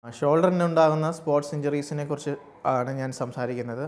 ഷോൾഡറിനുണ്ടാകുന്ന sports ഇഞ്ചറീസിനെ കുറിച്ച് ആണ് ഞാൻ സംസാരിക്കുന്നത്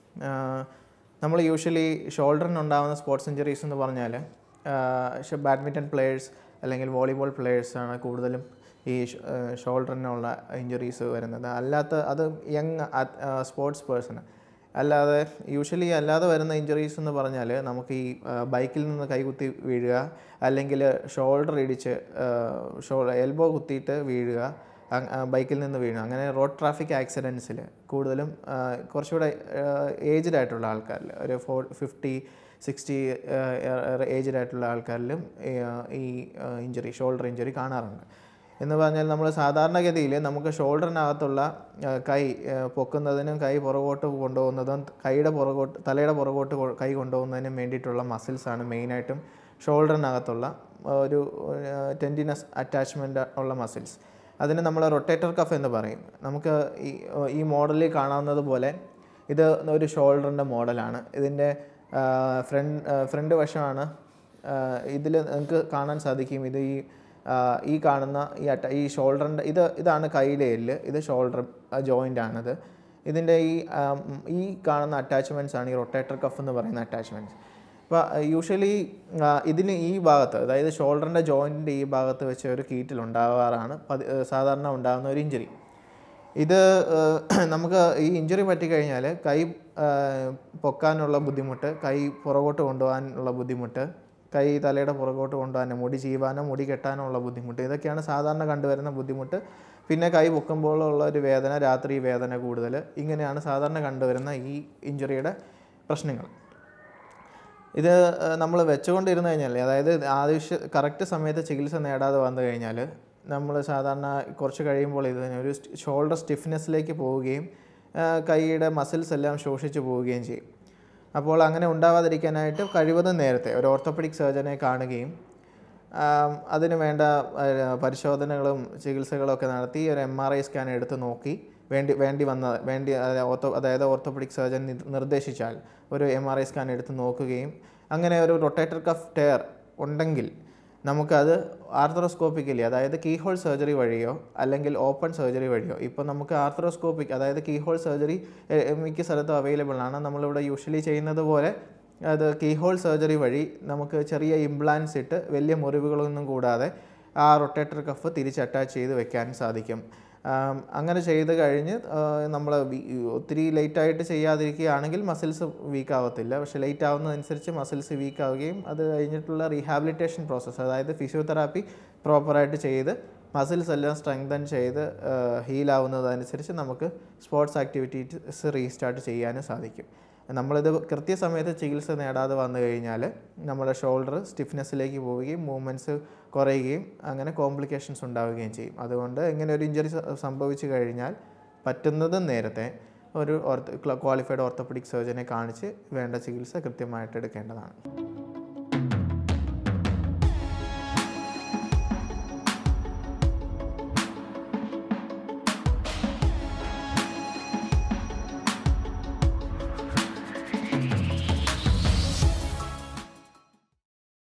നമ്മൾ യൂഷ്വലി ഷോൾഡറിനുണ്ടാകുന്ന സ്പോർട്സ് ഇഞ്ചറീസ് എന്ന് പറഞ്ഞാൽ ബാഡ്മിൻ്റൺ പ്ലെയേഴ്സ് അല്ലെങ്കിൽ വോളിബോൾ പ്ലെയേഴ്സാണ് കൂടുതലും ഈ ഷോൾഡറിനുള്ള ഇഞ്ചറീസ് വരുന്നത് അല്ലാത്ത അത് യങ് സ്പോർട്സ് പേഴ്സണ് അല്ലാതെ യൂഷ്വലി അല്ലാതെ വരുന്ന ഇഞ്ചറീസ് എന്ന് പറഞ്ഞാൽ നമുക്ക് ഈ ബൈക്കിൽ നിന്ന് കൈകുത്തി വീഴുക അല്ലെങ്കിൽ ഷോൾഡർ ഇടിച്ച് ഷോ എൽബോ കുത്തിയിട്ട് വീഴുക ബൈക്കിൽ നിന്ന് വീണു അങ്ങനെ റോഡ് ട്രാഫിക് ആക്സിഡൻസിൽ കൂടുതലും ആ, കുറച്ചുകൂടെ ഏജ്ഡ് ആയിട്ടുള്ള ആൾക്കാരിൽ ഒരു ഫോർ ഫിഫ്റ്റി സിക്സ്റ്റി ഏജ്ഡ് ആയിട്ടുള്ള ആൾക്കാരിലും ഈ, ആ, ഈ ഇഞ്ചറി ഷോൾഡർ ഇഞ്ചറി കാണാറുണ്ട് എന്ന് പറഞ്ഞാൽ നമ്മൾ സാധാരണഗതിയിൽ നമുക്ക് ഷോൾഡറിനകത്തുള്ള ആ, കൈ ആ, പൊക്കുന്നതിനും കൈ പുറകോട്ട് കൊണ്ടുപോകുന്നതും കൈയുടെ പുറകോട്ട് തലയുടെ പുറകോട്ട് കൊ- കൈ കൊണ്ടുപോകുന്നതിനും വേണ്ടിയിട്ടുള്ള മസിൽസാണ് മെയിനായിട്ടും ഷോൾഡറിനകത്തുള്ള ഒരു ടെൻഡിനസ് അറ്റാച്ച്മെൻ്റ് ഉള്ള മസിൽസ് അതിന് നമ്മൾ റൊട്ടേറ്റർ കഫ് എന്ന് പറയും നമുക്ക് ഈ ഈ മോഡലിൽ കാണാവുന്നത് പോലെ ഇത് ഒരു ഷോൾഡറിൻ്റെ മോഡലാണ് ഇതിൻ്റെ ഫ്രണ്ട് ഫ്രണ്ട് വശമാണ് ഇതിൽ നിങ്ങൾക്ക് കാണാൻ സാധിക്കും ഇത് ഈ ആ, ഈ കാണുന്ന ഈ അറ്റ ഈ ഷോൾഡറിൻ്റെ ഇത് ഇതാണ് കൈയിലെ എല്ല് ഇത് ഷോൾഡർ ജോയിൻ്റ് ആണിത് ഇതിൻ്റെ ഈ ആ, ഉം, ഈ കാണുന്ന അറ്റാച്ച്മെൻറ്റ്സ് ആണ് ഈ റൊട്ടേറ്റർ കഫ് എന്ന് പറയുന്ന അറ്റാച്ച്മെൻറ്റ്സ് അപ്പോൾ യൂഷ്വലി ഇതിന് ഈ ഭാഗത്ത് അതായത് ഷോൾഡറിൻ്റെ ജോയിൻറ്റിൻ്റെ ഈ ഭാഗത്ത് വെച്ച് ഒരു കീറ്റിൽ ഉണ്ടാവാറാണ് പതി ഏഹ് സാധാരണ ഉണ്ടാകുന്ന ഒരു ഇഞ്ചുറി ഇത് ഏഹ് നമുക്ക് ഈ ഇഞ്ചുറി പറ്റിക്കഴിഞ്ഞാൽ കൈ ഏഹ് പൊക്കാനുള്ള ബുദ്ധിമുട്ട് കൈ പുറകോട്ട് കൊണ്ടുപോകാനുള്ള ബുദ്ധിമുട്ട് കൈ തലയുടെ പുറകോട്ട് കൊണ്ടുപോകാനോ മുടി ചീവാനോ മുടി കെട്ടാനോ ഉള്ള ബുദ്ധിമുട്ട് ഇതൊക്കെയാണ് സാധാരണ കണ്ടുവരുന്ന ബുദ്ധിമുട്ട് പിന്നെ കൈ പൊക്കുമ്പോഴുള്ള ഒരു വേദന രാത്രി വേദന കൂടുതൽ ഇങ്ങനെയാണ് സാധാരണ കണ്ടുവരുന്ന ഈ ഇഞ്ചുറിയുടെ പ്രശ്നങ്ങൾ ഇത് നമ്മൾ വെച്ചുകൊണ്ടിരുന്ന് കഴിഞ്ഞാൽ അതായത് ആവശ്യ കറക്റ്റ് സമയത്ത് ചികിത്സ നേടാതെ വന്നു കഴിഞ്ഞാൽ നമ്മൾ സാധാരണ കുറച്ച് കഴിയുമ്പോൾ ഇതിന് ഒരു ഷോൾഡർ സ്റ്റിഫ്നെസ്സിലേക്ക് പോവുകയും ആ, കൈയുടെ മസിൽസ് എല്ലാം ശോഷിച്ചു പോവുകയും ചെയ്യും അപ്പോൾ അങ്ങനെ ഉണ്ടാവാതിരിക്കാനായിട്ട് കഴിവതും നേരത്തെ ഒരു ഓർത്തോപെഡിക് സർജനെ കാണുകയും ആം, അതിന് വേണ്ട ആ, പരിശോധനകളും ചികിത്സകളും ഒക്കെ നടത്തി ഒരു എം ആർ ഐ സ്കാൻ എടുത്ത് നോക്കി വേണ്ടി വേണ്ടി വന്ന വേണ്ടി അതായത് ഓർത്തോ അതായത് ഓർത്തോപെഡിക് സർജൻ നിർ- നിർദ്ദേശിച്ചാൽ ഒരു എം ആർ ഐ സ്കാൻ എടുത്ത് നോക്കുകയും അങ്ങനെ ഒരു റൊട്ടേറ്റർ കഫ് ടയർ ഉണ്ടെങ്കിൽ നമുക്കത് ആർത്തറോസ്കോപ്പിക്കലി അതായത് കീഹോൾ സർജറി വഴിയോ അല്ലെങ്കിൽ ഓപ്പൺ സർജറി വഴിയോ ഇപ്പോൾ നമുക്ക് ആർത്തറോസ്കോപ്പിക് അതായത് കീഹോൾ സർജറി മിക്ക സ്ഥലത്തും അവൈലബിൾ ആണ് നമ്മളിവിടെ യൂഷ്വലി ചെയ്യുന്നത് പോലെ അത് കീഹോൾ സർജറി വഴി നമുക്ക് ചെറിയ ഇംപ്ലാൻസ് ഇട്ട് വലിയ മുറിവുകളൊന്നും കൂടാതെ ആ റൊട്ടേറ്റർ കഫ് തിരിച്ച് അറ്റാച്ച് ചെയ്ത് വെക്കാൻ സാധിക്കും ആം, അങ്ങനെ ചെയ്ത് കഴിഞ്ഞ് നമ്മൾ ഒത്തിരി ലേറ്റായിട്ട് ചെയ്യാതിരിക്കുകയാണെങ്കിൽ മസിൽസ് വീക്ക് ആവത്തില്ല പക്ഷെ ലേറ്റ് ആവുന്നതനുസരിച്ച് മസിൽസ് വീക്ക് ആവുകയും അത് കഴിഞ്ഞിട്ടുള്ള റീഹാബിലിറ്റേഷൻ പ്രോസസ്സ് അതായത് ഫിസിയോതെറാപ്പി പ്രോപ്പറായിട്ട് ചെയ്ത് മസിൽസ് എല്ലാം സ്ട്രെങ്തൻ ചെയ്ത് ഹീലാവുന്നതനുസരിച്ച് നമുക്ക് സ്പോർട്സ് ആക്ടിവിറ്റീസ് റീസ്റ്റാർട്ട് ചെയ്യാനും സാധിക്കും നമ്മളിത് കൃത്യസമയത്ത് ചികിത്സ നേടാതെ വന്നു കഴിഞ്ഞാൽ നമ്മുടെ ഷോൾഡർ സ്റ്റിഫ്നെസ്സിലേക്ക് പോവുകയും മൂവ്മെൻറ്റ്സ് കുറയുകയും അങ്ങനെ കോംപ്ലിക്കേഷൻസ് ഉണ്ടാവുകയും ചെയ്യും അതുകൊണ്ട് ഇങ്ങനെ ഒരു ഇഞ്ചറി സംഭവിച്ചു കഴിഞ്ഞാൽ പറ്റുന്നതും നേരത്തെ ഒരു ഓർത്തോ ക്വാളിഫൈഡ് ഓർത്തോപെഡിക് സർജനെ കാണിച്ച് വേണ്ട ചികിത്സ കൃത്യമായിട്ട് എടുക്കേണ്ടതാണ്